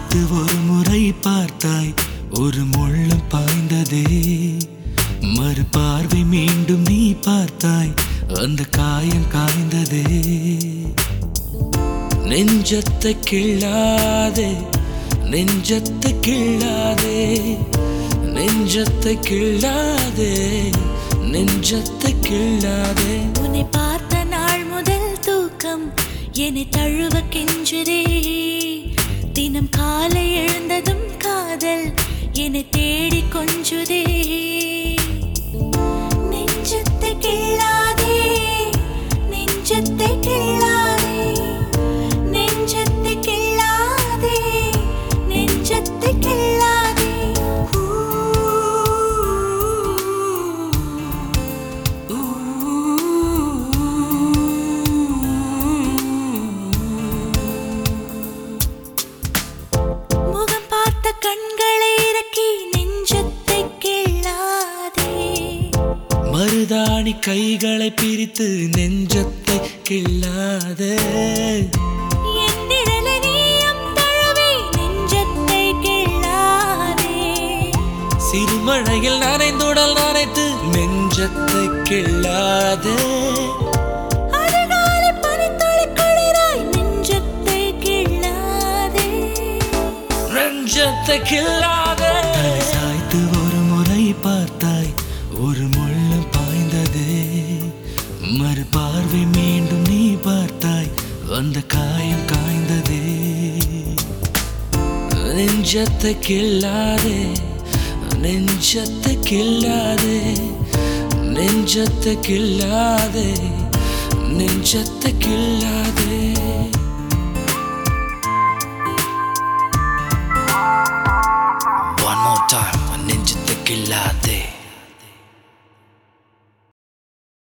சாய்த்து ஒரு முறை பார்த்தாய் ஒரு முள்ளம் பாய்ந்ததே மறு பார்வை மீண்டும் நீ பார்த்தாய் அந்த காயம் காய்ந்ததே நெஞ்சத்தை கிள்ளாதே நெஞ்சத்தை கிள்ளாதே நெஞ்சத்தை கிள்ளாதே நெஞ்சத்தை கிள்ளாதே உன்னை பார்த்த நாள் முதல் தூக்கம் என்னை தழுவ கெஞ்சுதே தினம் காலை எழுந்ததும் காதல் என்னை தேடி கொஞ்சுதே நெஞ்சத்தை கிள்ளாதே நெஞ்சத்தை கிள்ளாதே நெஞ்சத்தை கிள்ளாதே நெஞ்சத்தை கிள்ளாதே ஊ, முகம் பார்த்த கண்களை இறக்கி நெஞ்சத்தை கிள்ளாதே மருதாணி கைகளை பிரித்து நெஞ்சத்தை கிள்ளாதே என் நிழலை நீயும் தழுவி நெஞ்சத்தை கிள்ளாதே சிறுமழையில் நனைந்துடல் நனைத்து நெஞ்சத்தை கிள்ளாதே அதிகாலை பனித்துளி குளிராய் நெஞ்சத்தை கிள்ளாதே நெஞ்சத்தை கிள்ளாதே தலை சாய்த்து ஒரு முறை பார்த்தாய் ஒரு முள்ளம் பாய்ந்ததே மறு பார்வை மீண்டும் நீ பார்த்தாய் அந்த காயம் காய்ந்ததே நெஞ்சத்தை கிள்ளாதே நெஞ்சத்தை கிள்ளாதே நெஞ்சத்தை கிள்ளாதே நெஞ்சத்தை கிள்ளாதே One more time, நெஞ்சத்தை கிள்ளாதே